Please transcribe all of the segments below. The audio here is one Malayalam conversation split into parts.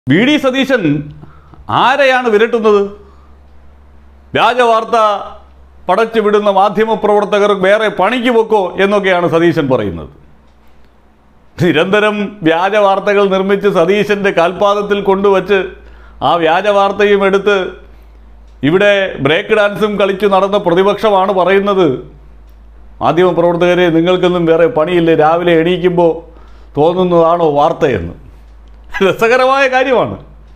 വി ഡി സതീശൻ ആരെയാണ് വിരട്ടുന്നത് വ്യാജ വാർത്ത പടച്ചു വിടുന്ന മാധ്യമപ്രവർത്തകർ വേറെ പണിക്ക് വെക്കോ എന്നൊക്കെയാണ് സതീശൻ പറയുന്നത് നിരന്തരം വ്യാജ വാർത്തകൾ നിർമ്മിച്ച് സതീശൻ്റെ കാൽപാദത്തിൽ കൊണ്ടുവച്ച് ആ വ്യാജ വാർത്തയും എടുത്ത് ഇവിടെ ബ്രേക്ക് ഡാൻസും കളിച്ചു നടന്ന പ്രതിപക്ഷമാണ് പറയുന്നത് മാധ്യമപ്രവർത്തകരെ നിങ്ങൾക്കൊന്നും വേറെ പണിയില്ലേ രാവിലെ എണീക്കുമ്പോൾ തോന്നുന്നതാണോ വാർത്തയെന്ന് രസകരമായ കാര്യമാണ്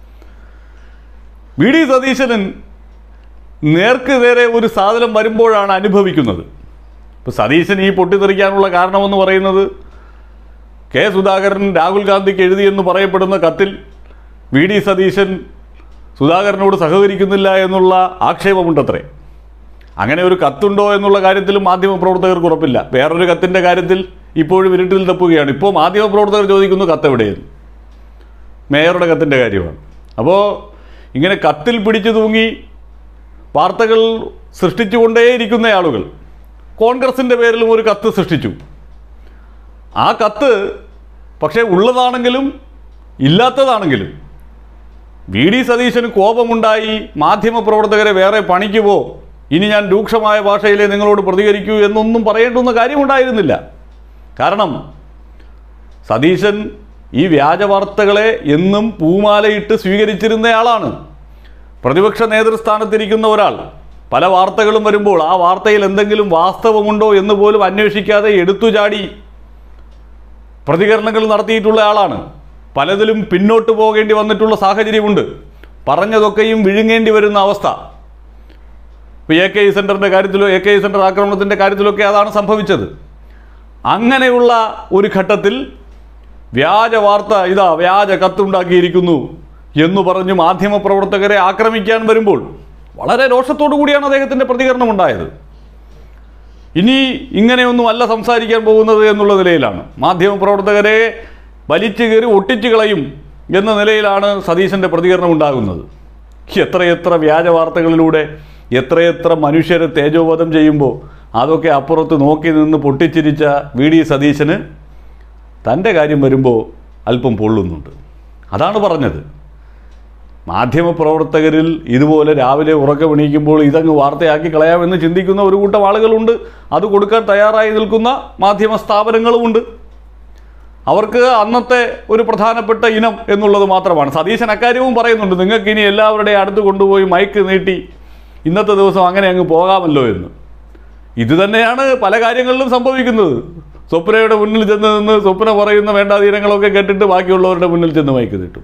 വി ഡി സതീശനൻ നേർക്ക് നേരെ ഒരു സാധനം വരുമ്പോഴാണ് അനുഭവിക്കുന്നത് ഇപ്പോൾ സതീശൻ ഈ പൊട്ടിത്തെറിക്കാനുള്ള കാരണമെന്ന് പറയുന്നത് കെ സുധാകരൻ രാഹുൽ ഗാന്ധിക്ക് എഴുതിയെന്ന് പറയപ്പെടുന്ന കത്തിൽ വി ഡി സതീശൻ സുധാകരനോട് സഹകരിക്കുന്നില്ല എന്നുള്ള ആക്ഷേപമുണ്ടത്രേ അങ്ങനെ ഒരു കത്തുണ്ടോ എന്നുള്ള കാര്യത്തിലും മാധ്യമപ്രവർത്തകർക്ക് ഉറപ്പില്ല വേറൊരു കത്തിൻ്റെ കാര്യത്തിൽ ഇപ്പോഴും ഇരുട്ടിൽ തപ്പുകയാണ് ഇപ്പോൾ മാധ്യമപ്രവർത്തകർ ചോദിക്കുന്നു കത്ത് എവിടെയെന്ന് മേയറുടെ കത്തിൻ്റെ കാര്യമാണ് അപ്പോൾ ഇങ്ങനെ കത്തിൽ പിടിച്ചു തൂങ്ങി വാർത്തകൾ സൃഷ്ടിച്ചുകൊണ്ടേയിരിക്കുന്ന ആളുകൾ കോൺഗ്രസിൻ്റെ പേരിലും ഒരു കത്ത് സൃഷ്ടിച്ചു ആ കത്ത് പക്ഷേ ഉള്ളതാണെങ്കിലും ഇല്ലാത്തതാണെങ്കിലും വി ഡി സതീശന് കോപമുണ്ടായി മാധ്യമപ്രവർത്തകരെ വേറെ പണിക്ക് പോ ഇനി ഞാൻ രൂക്ഷമായ ഭാഷയിലെ നിങ്ങളോട് പ്രതികരിക്കൂ എന്നൊന്നും പറയേണ്ടുന്ന കാര്യമുണ്ടായിരുന്നില്ല കാരണം സതീശൻ ഈ വ്യാജ വാർത്തകളെ എന്നും പൂമാലയിട്ട് സ്വീകരിച്ചിരുന്നയാളാണ് പ്രതിപക്ഷ നേതൃസ്ഥാനത്തിരിക്കുന്ന ഒരാൾ പല വാർത്തകളും വരുമ്പോൾ ആ വാർത്തയിൽ എന്തെങ്കിലും വാസ്തവമുണ്ടോ എന്ന് പോലും അന്വേഷിക്കാതെ എടുത്തുചാടി പ്രതികരണങ്ങൾ നടത്തിയിട്ടുള്ള ആളാണ് പലതിലും പിന്നോട്ട് പോകേണ്ടി വന്നിട്ടുള്ള സാഹചര്യമുണ്ട് പറഞ്ഞതൊക്കെയും വിഴുങ്ങേണ്ടി വരുന്ന അവസ്ഥ ഇപ്പോൾ എ കെ ഇ സെൻറ്ററിൻ്റെ കാര്യത്തിലോ എ കെ ഇ സെൻറ്റർ ആക്രമണത്തിൻ്റെ കാര്യത്തിലൊക്കെ അതാണ് സംഭവിച്ചത് അങ്ങനെയുള്ള ഒരു ഘട്ടത്തിൽ വ്യാജ വാർത്ത ഇതാ വ്യാജ കത്തുണ്ടാക്കിയിരിക്കുന്നു എന്ന് പറഞ്ഞ് മാധ്യമപ്രവർത്തകരെ ആക്രമിക്കാൻ വരുമ്പോൾ വളരെ രോഷത്തോടു കൂടിയാണ് അദ്ദേഹത്തിൻ്റെ പ്രതികരണം ഉണ്ടായത് ഇനി ഇങ്ങനെയൊന്നും അല്ല സംസാരിക്കാൻ പോകുന്നത് എന്നുള്ള നിലയിലാണ് മാധ്യമപ്രവർത്തകരെ വലിച്ചു കയറി ഒട്ടിച്ചു കളയും എന്ന നിലയിലാണ് സതീശൻ്റെ പ്രതികരണം ഉണ്ടാകുന്നത് എത്രയെത്ര വ്യാജ വാർത്തകളിലൂടെ എത്രയെത്ര മനുഷ്യരെ തേജോവധം ചെയ്യുമ്പോൾ അതൊക്കെ അപ്പുറത്ത് നോക്കി നിന്ന് പൊട്ടിച്ചിരിച്ച വി ഡി സതീശന് തൻ്റെ കാര്യം വരുമ്പോൾ അല്പം പൊള്ളുന്നുണ്ട് അതാണ് പറഞ്ഞത് മാധ്യമപ്രവർത്തകരിൽ ഇതുപോലെ രാവിലെ ഉറക്കമെണീക്കുമ്പോൾ ഇതങ്ങ് വാർത്തയാക്കി കളയാമെന്ന് ചിന്തിക്കുന്ന ഒരു കൂട്ടം ആളുകളുണ്ട് അത് കൊടുക്കാൻ തയ്യാറായി നിൽക്കുന്ന മാധ്യമ സ്ഥാപനങ്ങളുമുണ്ട് അവർക്ക് അന്നത്തെ ഒരു പ്രധാനപ്പെട്ട ഇനം എന്നുള്ളത് മാത്രമാണ് സതീശൻ അക്കാര്യവും പറയുന്നുണ്ട് നിങ്ങൾക്ക് ഇനി എല്ലാവരുടെയും അടുത്ത് കൊണ്ടുപോയി മൈക്ക് നീട്ടി ഇന്നത്തെ ദിവസം അങ്ങനെ അങ്ങ് പോകാമല്ലോ എന്ന് ഇത് തന്നെയാണ് പല കാര്യങ്ങളിലും സംഭവിക്കുന്നത് സ്വപ്നയുടെ മുന്നിൽ ചെന്ന് നിന്ന് സ്വപ്ന പറയുന്ന വേണ്ടാതീനങ്ങളൊക്കെ കേട്ടിട്ട് ബാക്കിയുള്ളവരുടെ മുന്നിൽ ചെന്ന് മൈക്ക് നീട്ടും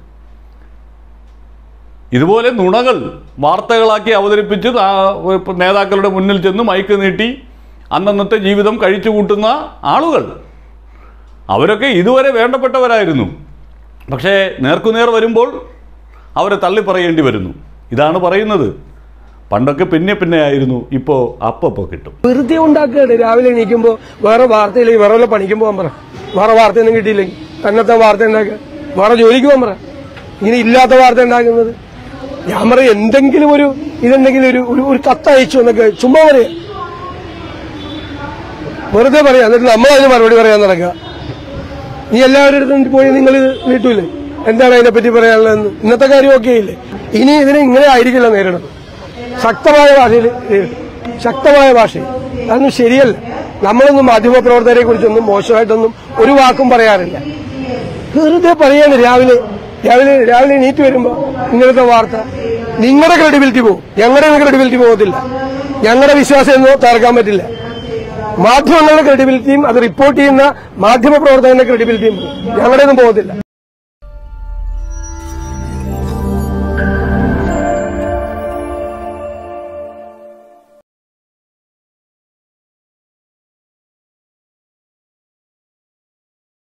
ഇതുപോലെ നുണകൾ വാർത്തകളാക്കി അവതരിപ്പിച്ച് ആ- ഇപ്പൊ നേതാക്കളുടെ മുന്നിൽ ചെന്ന് മൈക്ക് നീട്ടി അന്നന്നത്തെ ജീവിതം കഴിച്ചു കൂട്ടുന്ന ആളുകൾ അവരൊക്കെ ഇതുവരെ വേണ്ടപ്പെട്ടവരായിരുന്നു പക്ഷേ നേർക്കുനേർ വരുമ്പോൾ അവരെ തള്ളിപ്പറയേണ്ടി വരുന്നു ഇതാണ് പറയുന്നത് പണ്ടൊക്കെ പിന്നെ പിന്നെ ആയിരുന്നു ഇപ്പോൾ അപ്പപ്പോൾ കിട്ടും വെറുതെ ഉണ്ടാക്കുകയാണ് രാവിലെ എണീക്കുമ്പോ വേറെ വാർത്തയില്ലെങ്കിൽ വേറെ വല്ല പണിക്കും പോകാൻ പറ വേറെ വാർത്തയൊന്നും കിട്ടിയില്ലെങ്കിൽ തന്നത്തെ വാർത്ത ഉണ്ടാക്കുക വേറെ ജോലിക്ക് പോകാൻ പറ ഇങ്ങനെ ഇല്ലാത്ത വാർത്ത ഉണ്ടാക്കുന്നത് ഞാൻ പറയും എന്തെങ്കിലും ഒരു ഇതുണ്ടെങ്കിൽ ഒരു ഒരു- ഒരു കത്തയച്ചു എന്നൊക്കെ ചുമ്മാ പറയാ വെറുതെ പറയാം എന്നിട്ട് നമ്മളതിന് മറുപടി പറയാൻ നടക്കുക നീ എല്ലാവരുടെ അടുത്തും പോയി നിങ്ങൾ നീട്ടൂലേ എന്താണ് അതിനെപ്പറ്റി പറയാനുള്ളതെന്ന് ഇന്നത്തെ കാര്യം ഒക്കെ ഇല്ലേ ഇനി ഇതിനെ ഇങ്ങനെ ആയിരിക്കില്ല നേരിടണം ശക്തമായ ഭാഷയിൽ നേരിടും ശക്തമായ ഭാഷയിൽ അതൊന്നും ശരിയല്ല നമ്മളൊന്നും മാധ്യമപ്രവർത്തകരെ കുറിച്ചൊന്നും മോശമായിട്ടൊന്നും ഒരു വാക്കും പറയാറില്ല വെറുതെ പറയാണ് രാവിലെ രാവിലെ രാവിലെ നീറ്റ് വരുമ്പോ ഇങ്ങനത്തെ വാർത്ത നിങ്ങളുടെ ക്രെഡിബിലിറ്റി പോകും ഞങ്ങളുടെ ക്രെഡിബിലിറ്റി പോകത്തില്ല ഞങ്ങളുടെ വിശ്വാസം ഒന്നും തകർക്കാൻ പറ്റില്ല മാധ്യമങ്ങളുടെ ക്രെഡിബിലിറ്റിയും അത് റിപ്പോർട്ട് ചെയ്യുന്ന മാധ്യമ പ്രവർത്തകന്റെ ക്രെഡിബിലിറ്റിയും പോകും ഞങ്ങളുടെയൊന്നും പോകത്തില്ല